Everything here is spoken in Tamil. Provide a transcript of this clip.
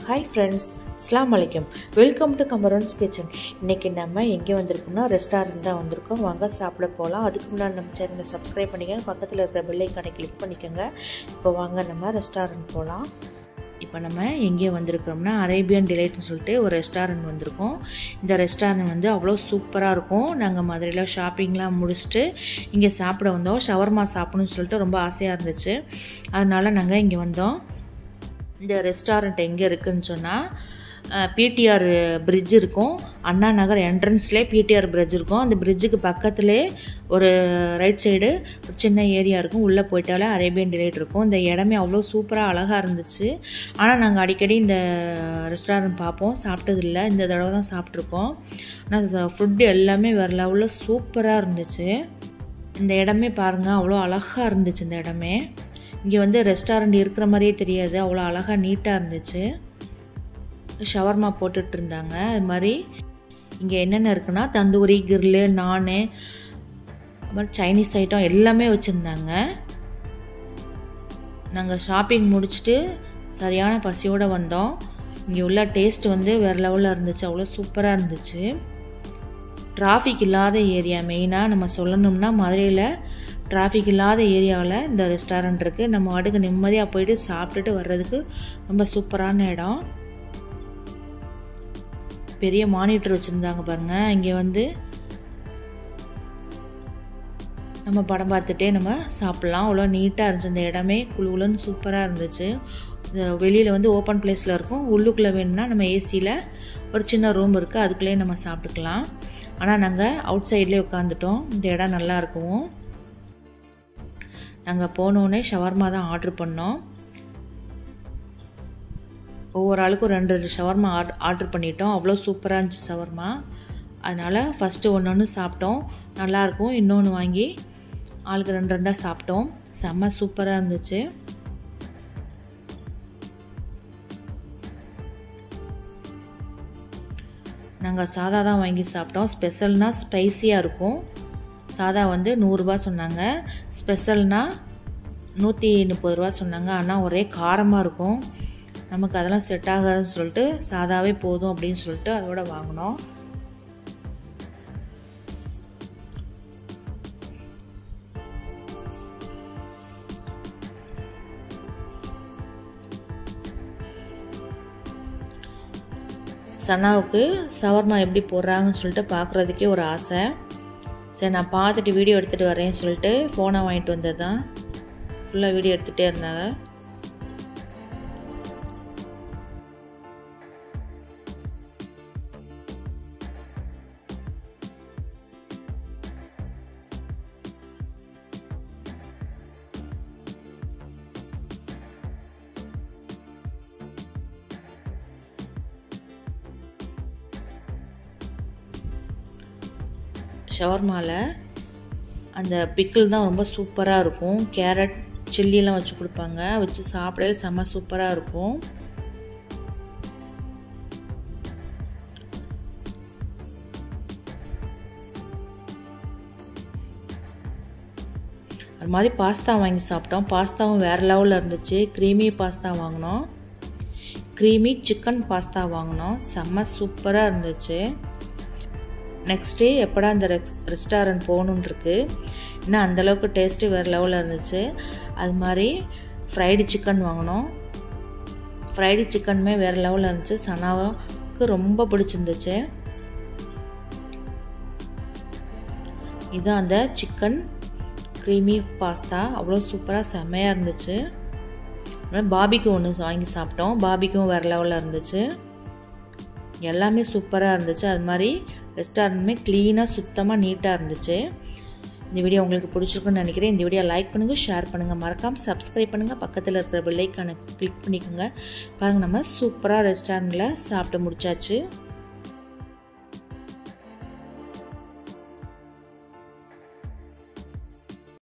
ஹாய் ஃப்ரெண்ட்ஸ் அஸ்லாம் வலைக்கம் வெல்கம் டு கமரோன்ஸ் கிச்சன் இன்றைக்கி நம்ம எங்கே வந்திருக்கோம்னா ரெஸ்டாரண்ட் தான் வந்திருக்கோம் வாங்க சாப்பிட போகலாம் அதுக்கு முன்னாடி நம்ம சேனலை சப்ஸ்கிரைப் பண்ணிக்கோங்க பக்கத்தில் இருக்கிற பெல்லைக்கானை கிளிக் பண்ணிக்கோங்க இப்போ வாங்க நம்ம ரெஸ்டாரண்ட் போகலாம் இப்போ நம்ம எங்கே வந்திருக்கிறோம்னா அரேபியன் டிலைட்னு சொல்லிட்டு ஒரு ரெஸ்டாரண்ட் வந்திருக்கோம் இந்த ரெஸ்டாரண்ட் வந்து அவ்வளோ சூப்பராக இருக்கும் நாங்கள் மதுரையில் ஷாப்பிங்லாம் முடிச்சுட்டு இங்கே சாப்பிட வந்தோம் ஷவர்மா சாப்பிடணும்னு சொல்லிட்டு ரொம்ப ஆசையாக இருந்துச்சு அதனால் நாங்கள் இங்கே வந்தோம் இந்த ரெஸ்டாரண்ட் எங்கே இருக்குதுன்னு சொன்னால் பிடிஆர் பிரிட்ஜ் இருக்கும் அண்ணா நகர் என்ட்ரன்ஸ்லேயே பிடிஆர் பிரிட்ஜ் இருக்கும் அந்த பிரிட்ஜுக்கு பக்கத்துலேயே ஒரு ரைட் சைடு ஒரு சின்ன ஏரியா இருக்கும் உள்ளே போயிட்டாலே அரேபியன் டிலைட் இருக்கும் இந்த இடமே அவ்வளோ சூப்பராக அழகாக இருந்துச்சு ஆனால் நாங்கள் அடிக்கடி இந்த ரெஸ்டாரண்ட் பார்ப்போம் சாப்பிட்டதில்ல இந்த தடவை தான் சாப்பிட்ருக்கோம் ஆனால் ஃபுட்டு எல்லாமே வேறு லெவலில் சூப்பராக இருந்துச்சு இந்த இடமே பாருங்கள் அவ்வளோ அழகாக இருந்துச்சு இந்த இடமே இங்கே வந்து ரெஸ்டாரண்ட் இருக்கிற மாதிரியே தெரியாது அவ்வளோ அழகாக நீட்டாக இருந்துச்சு ஷவர்மா போட்டுட்டு இருந்தாங்க அது மாதிரி இங்கே என்னென்ன இருக்குன்னா தந்தூரி கிரில்லு நானு அப்புறம் சைனீஸ் ஐட்டம் எல்லாமே வச்சுருந்தாங்க நாங்கள் ஷாப்பிங் முடிச்சுட்டு சரியான பசியோடு வந்தோம் இங்கே உள்ள டேஸ்ட் வந்து வேறு லெவலில் இருந்துச்சு அவ்வளோ சூப்பராக இருந்துச்சு டிராஃபிக் இல்லாத ஏரியா மெயினாக நம்ம சொல்லணும்னா மதுரையில் டிராஃபிக் இல்லாத ஏரியாவில் இந்த ரெஸ்டாரண்ட் இருக்குது நம்ம அடுக்கு நிம்மதியாக போயிட்டு சாப்பிட்டுட்டு வர்றதுக்கு ரொம்ப சூப்பரான இடம் பெரிய மானிட்டர் வச்சுருந்தாங்க பாருங்கள் இங்கே வந்து நம்ம படம் பார்த்துட்டே நம்ம சாப்பிட்லாம் அவ்வளோ நீட்டாக இருந்துச்சு இந்த இடமே குழுகுலன்னு சூப்பராக இருந்துச்சு வெளியில் வந்து ஓப்பன் பிளேஸில் இருக்கும் உள்ளுக்குள்ளே வேணும்னா நம்ம ஏசியில் ஒரு சின்ன ரூம் இருக்குது அதுக்குள்ளேயே நம்ம சாப்பிட்டுக்கலாம் ஆனால் நாங்கள் அவுட் சைட்லேயே உட்காந்துட்டோம் இந்த இடம் நல்லா இருக்கும் நாங்கள் போனோடனே ஷவர்மா தான் ஆர்டர் பண்ணோம் ஒவ்வொரு ஆளுக்கும் ரெண்டு ரெண்டு ஷவர்மா ஆர்டர் ஆர்டர் பண்ணிட்டோம் அவ்வளோ சூப்பராக இருந்துச்சு ஷவர்மா அதனால் ஃபஸ்ட்டு ஒன்று ஒன்று சாப்பிட்டோம் நல்லாயிருக்கும் இன்னொன்று வாங்கி ஆளுக்கு ரெண்டு ரெண்டாக சாப்பிட்டோம் செம்ம சூப்பராக இருந்துச்சு நாங்கள் சாதா தான் வாங்கி சாப்பிட்டோம் ஸ்பெஷல்னால் ஸ்பைஸியாக இருக்கும் சாதா வந்து நூறுரூபா சொன்னாங்க ஸ்பெஷல்னால் நூற்றி முப்பது ரூபா சொன்னாங்க ஆனால் ஒரே காரமாக இருக்கும் நமக்கு அதெல்லாம் செட் ஆகாதுன்னு சொல்லிட்டு சாதாவே போதும் அப்படின்னு சொல்லிட்டு அதோட வாங்கினோம் சனாவுக்கு சவர்மா எப்படி போடுறாங்கன்னு சொல்லிட்டு பார்க்குறதுக்கே ஒரு ஆசை சரி நான் பார்த்துட்டு வீடியோ எடுத்துகிட்டு வரேன்னு சொல்லிட்டு ஃபோனை வாங்கிட்டு வந்தது தான் ஃபுல்லாக வீடியோ எடுத்துகிட்டே இருந்தாங்க ஷவர்மாவில் அந்த பிக்கிள் தான் ரொம்ப சூப்பராக இருக்கும் கேரட் சில்லியெல்லாம் வச்சு கொடுப்பாங்க வச்சு சாப்பிடவே செம்ம சூப்பராக இருக்கும் அது மாதிரி பாஸ்தா வாங்கி சாப்பிட்டோம் பாஸ்தாவும் வேறு லெவலில் இருந்துச்சு க்ரீமி பாஸ்தா வாங்கினோம் க்ரீமி சிக்கன் பாஸ்தா வாங்கினோம் செம்ம சூப்பராக இருந்துச்சு நெக்ஸ்ட்டு எப்படா இந்த ரெஸ் ரெஸ்டாரண்ட் போகணுன்னு இருக்குது இன்னும் அந்தளவுக்கு டேஸ்ட்டு வேறு லெவலில் இருந்துச்சு அது மாதிரி ஃப்ரைடு சிக்கன் வாங்கினோம் ஃப்ரைடு சிக்கனுமே வேறு லெவலில் இருந்துச்சு சனாவுக்கு ரொம்ப பிடிச்சிருந்துச்சு இதுதான் அந்த சிக்கன் க்ரீமி பாஸ்தா அவ்வளோ சூப்பராக செம்மையாக இருந்துச்சு பாபிக்கு ஒன்று வாங்கி சாப்பிட்டோம் பாபிக்கும் வேறு லெவலில் இருந்துச்சு எல்லாமே சூப்பராக இருந்துச்சு அது மாதிரி ரெஸ்டாரண்ட்டுமே க்ளீனாக சுத்தமாக நீட்டாக இருந்துச்சு இந்த வீடியோ உங்களுக்கு பிடிச்சிருக்குன்னு நினைக்கிறேன் இந்த வீடியோ லைக் பண்ணுங்கள் ஷேர் பண்ணுங்கள் மறக்காமல் சப்ஸ்கிரைப் பண்ணுங்கள் பக்கத்தில் இருக்கிற பெல்லைக்கான கிளிக் பண்ணிக்கோங்க பாருங்கள் நம்ம சூப்பராக ரெஸ்டாரண்ட்டில் சாப்பிட்டு முடிச்சாச்சு